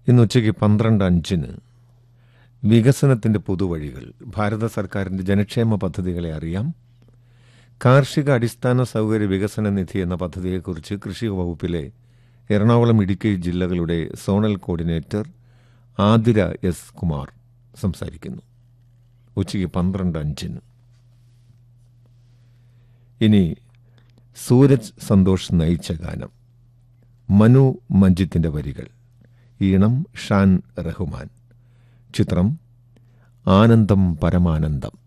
ഇന്ന് ഉച്ചയ്ക്ക് പന്ത്രണ്ട് അഞ്ചിന് വികസനത്തിന്റെ പുതുവഴികൾ ഭാരത സർക്കാരിന്റെ ജനക്ഷേമ പദ്ധതികളെ അറിയാം കാർഷിക അടിസ്ഥാന സൗകര്യ വികസന നിധി എന്ന പദ്ധതിയെക്കുറിച്ച് കൃഷി വകുപ്പിലെ എറണാകുളം ഇടുക്കി ജില്ലകളുടെ zonal coordinator Athira S Kumar സംസാരിക്കുന്നു ഉച്ചയ്ക്ക് പന്ത്രണ്ട് അഞ്ചിന് ഇനി സൂരജ് സന്തോഷ് നയിച്ച ഗാനം മനു മഞ്ജിത്തിന്റെ വരികൾ ഈണം ഷാൻ റഹ്മാൻ ചിത്രം ആനന്ദം പരമാനന്ദം